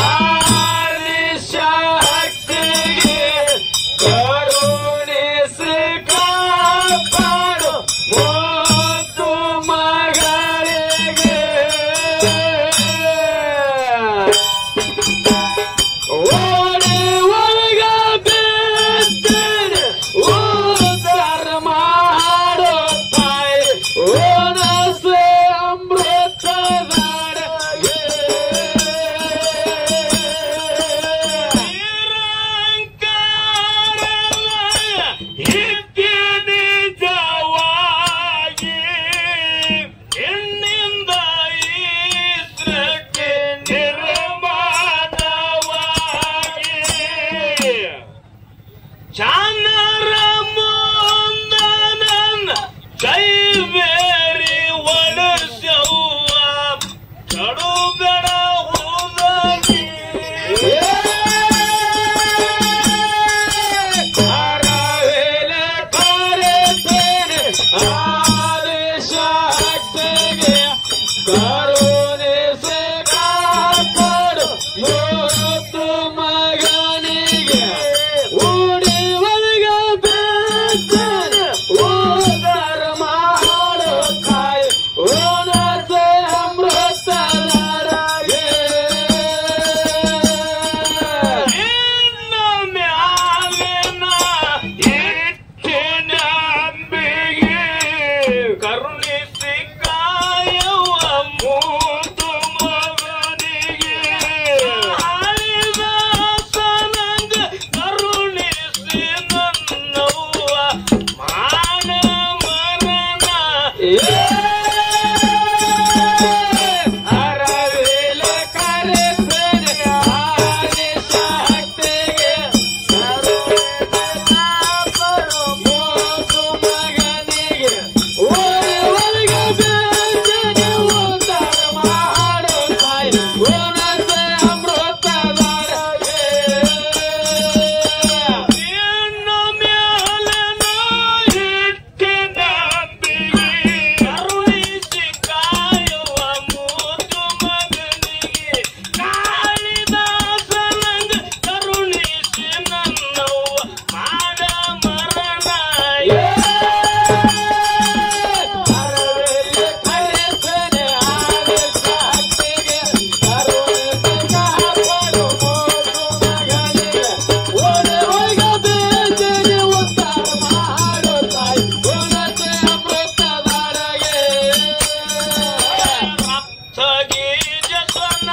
ಆದಿಶಕ್ತಿಗೆ ಕರುಣಿಸಿ ಕಾಪಾಡು ಮುದ್ದು ಮಗಳಿಗೆ ಓಡಿ ಒಳಗ ಬಿದ್ದರೆ ಉದ್ಧಾರ ಮಾಡೋ ತಾಯಿ ಓನಸೆ ಅಮೃತದಾಡಗೆ ಇತ್ತಿ ನಿಜವಾಗಿ ಹೆಣ್ಣಿಂದ ಈ ಸೃಷ್ಟಿ ನಿರ್ಮಾಣವಾಗಿ ಚಾನರ ಮುಂದನನ್ನ ಕೈವೇರಿ ಒಡಸವ್ವ ಕಡು ಬೆಡ ಹೋದಗಿ ಅರವೇಲೆ ಕರೆತೇನೆ ಆದೇಶಕ್ತಿಗೆ ಕರುಣಿಸಿ ಕಾಪಾಡು ಮುತ್ತು ಮಗನಿಗೆ ಓಡಿ ಒಳಗ ಬಿದ್ದರೆ ಉದ್ಧಾರ ಮಾಡು ತಾಯಿ ಓನಸೆ ಅಮೃತದಾರಗೆ ಇನ್ನ ಮ್ಯಾಲಿನ ಇಟ್ಟಿನ ಅಂಬಿಗೆ ಕರುಣಿಸಿ ಕಾಯುವ ಮೂತು ಮಗನಿಗೆ ಆಳಿದಾಸನಂದ ಕರುಣಿಸಿ ನನ್ನವ್ವ ಮಾನ ಮರಣ ಅರವಿಲೆ ಕರೆಸನೆ ಆದಿಶಕ್ತಿಗೆ ಕಾಪಾಡು ಮೂತು ಮಗನಿಗೆ ಓಡಿ ಒಳಗ ಬೇಜನೆ ಉದ್ಧಾರ ಮಾಡು ತಾಯಿ ಓನಸೆ ಅಮೃತದಾರಗೆ ಇನ್ನು ಮ್ಯಾಲನ ಇಟ್ಟಿನ ಅಂಬಿಗೆ ಕರುಣಿಸಿ ಕಾಯುವ ಮೂತು ಮಗನಿಗೆ ಕಾಳಿದಾಸನಂಗ ಕರುಣಿಸಿ ನನ್ನವ್ವ ಮಾಡ ಮರಣ ಅರವೆಲೆ ಕರೆಸನೆ ಆದಿಶಕ್ತಿಗೆ ಕರುಣಿಸಿ ಕಾಪಾಡು ಮೂತು ಮಗನಿಗೆ ಓಡಿ ಒಳಗ ಬೇಜನೆ ಉದ್ಧಾರ ಮಾಡು ತಾಯಿ ಓನಸೆ ಅಮೃತದಾರಗೆ ರಕ್ತಗೀಜ ಸ್ವರ್ಣ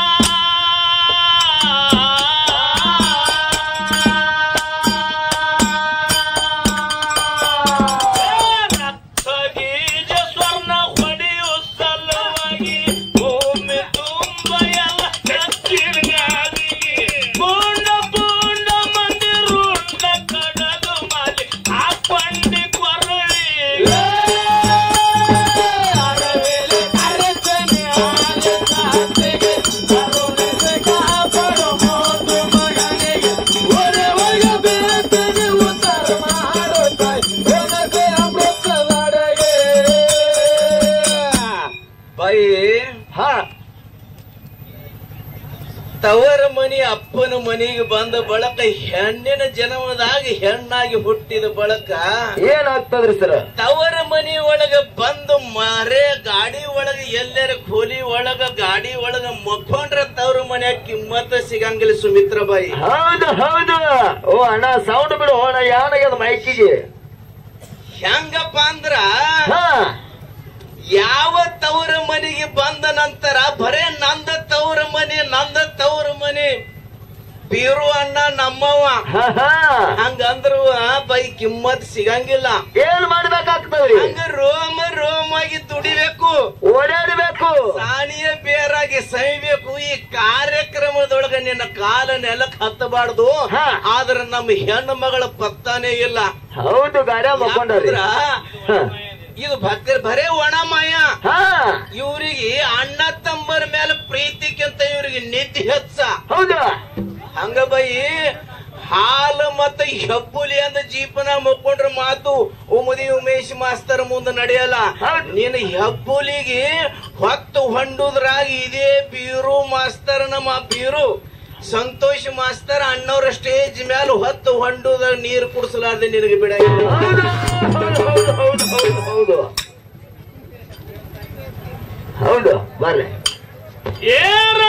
ರಕ್ತಗೀಜ ಸ್ವರ್ಣ ಹೊಡೆಯು ಸಲುವಾಗಿ ಭೂಮಿ ತುಂಬ ಎಲ್ಲ ಕಚ್ಚಿರ್ಗಾದಿಗೆ ಪೂರ್ಣ ಪೂರ್ಣ ಮಂದಿ ರುಂಡ ಕಡದು ಮಾಲಿ ಆ ಪಂಡಿ ಕೊರಳಿ ಅರವೇಲೆ ಕರೆಸನೆ ಆದಿಶಕ್ತಿಗೆ ಕರುಣಿಸಿ ಕಾಪಾಡು ಮೂತು ಮಗನಿಗೆ ಒಡೆ ಒಳಗ ಬೇತನೆ ಉದ್ಧಾರ ಮಾಡು ತಾಯಿ ಓನಸೆ ಅಮೃತದಾರಗೆ ಬಾಯಿ ಹಾ ತವರ ಮನಿ ಅಪ್ಪನ ಮನಿಗೆ ಬಂದ ಬಳಕ ಹೆಣ್ಣಿನ ಜನ್ಮದಾಗ ಹೆಣ್ಣಾಗಿ ಹುಟ್ಟಿದ ಬಳಕ ಏನಾಗ್ತದ್ರಿ ಸರ್ ತವರ ಮನಿ ಒಳಗ ಬಂದು ಮರೆ ಗಾಡಿ ಒಳಗ ಎಲ್ಲರ ಕೋಲಿ ಒಳಗ ಗಾಡಿ ಒಳಗ ಮಕ್ಕೊಂಡ್ರ ತವ್ರ ಮನ್ಯಾಗ ಕಿಮ್ಮತ್ತ ಸಿಗಂಗಿಲ್ಲ ಸುಮಿತ್ರ ಬಾಯಿ ಹೌದು ಹೌದು ಓ ಅಣ್ಣ ಸೌಂಡ್ ಬಿಡು ಅಣ್ಣ ಯಾನಾಗ್ಯದ ಮೈಕಿಗೆ ಹೆಂಗಪ್ಪ ಅಂದ್ರ ಹಾ ಯಾವ ತವರ ಮನೆಗೆ ಬಂದ ನಂತರ ಬರೇ ನಂದ ತವರ ಮನೆ ನಂದ ತವರ ಮನೆ ಬೀರು ಅಣ್ಣ ನಮ್ಮವ ಹಾ, ಹಾ. ಹಂಗಂದ್ರು ಬೈ ಕಿಮ್ಮತ್ ಸಿಗಂಗಿಲ್ಲ ಏನ್ ಮಾಡ್ಬೇಕಾಗ್ತದ್ರಿ ಹಂಗ ರೋಮ ರೋಮ್ ಆಗಿ ದುಡಿಬೇಕು ಓಡಾಡಬೇಕು ಸಾಣಿಯ ಬೇರಾಗಿ ಸೈಬೇಕು ಈ ಕಾರ್ಯಕ್ರಮದೊಳಗ ನಿನ್ನ ಕಾಲ ನೆಲಕ್ ಹತ್ತಬಾರ್ದು ಹಾ. ಆದ್ರ ನಮ್ಮ ಹೆಣ್ಣು ಮಗಳ ಪತ್ತಾನೇ ಇಲ್ಲ ಹೌದು ಗಾಡ್ಯ ಮಕ್ಕೊಂಡ್ರಿ ಯಾಕಂದ್ರ ಇದು ಭಕ್ತರ ಬರೇ ಒಣ ಮಾಯ ಹಾ ಇವ್ರಿಗೆ ಅಣ್ಣ ತಮ್ಮರ ಮೇಲೆ ಪ್ರೀತಿಕ್ಕಿಂತ ಇವ್ರಿಗೆ ನಿದ್ದೆ ಹೆಚ್ಚ ಹೌದು ಹಂಗ ಬೈ ಹಾಲು ಮತ್ತ ಹೆಬ್ಬುಲಿ ಅಂದ ಜೀಪನ ಮುಕ್ಕೊಂಡ್ರ ಮಾತು ಉಮದಿ ಉಮೇಶ್ ಮಾಸ್ತರ್ ಮುಂದೆ ನಡೆಯಲ್ಲ ಹೌದ್. ನೀನು ಹೆಬ್ಬುಲಿಗೆ ಹೊತ್ತು ಹೊಂಡುದ್ರಾಗ ಇದೇ ಬೀರು ಮಾಸ್ತರ್ ನಮ್ಮ ಬೀರು ಸಂತೋಷ್ ಮಾಸ್ತರ್ ಅಣ್ಣವ್ರ ಸ್ಟೇಜ್ ಮ್ಯಾಲ ಹೊತ್ತು ಹೊಂಡುದಾಗ ನೀರು ಕುಡಿಸಲಾರ್ದೆ ನಿನಗೆ ಬಿಡ ಹೌದು ಹೌದು ಹೌದು ಹೌದು ಹೌದು ಹೌದು ಹೌದು ಬರ್ರಿ ಏ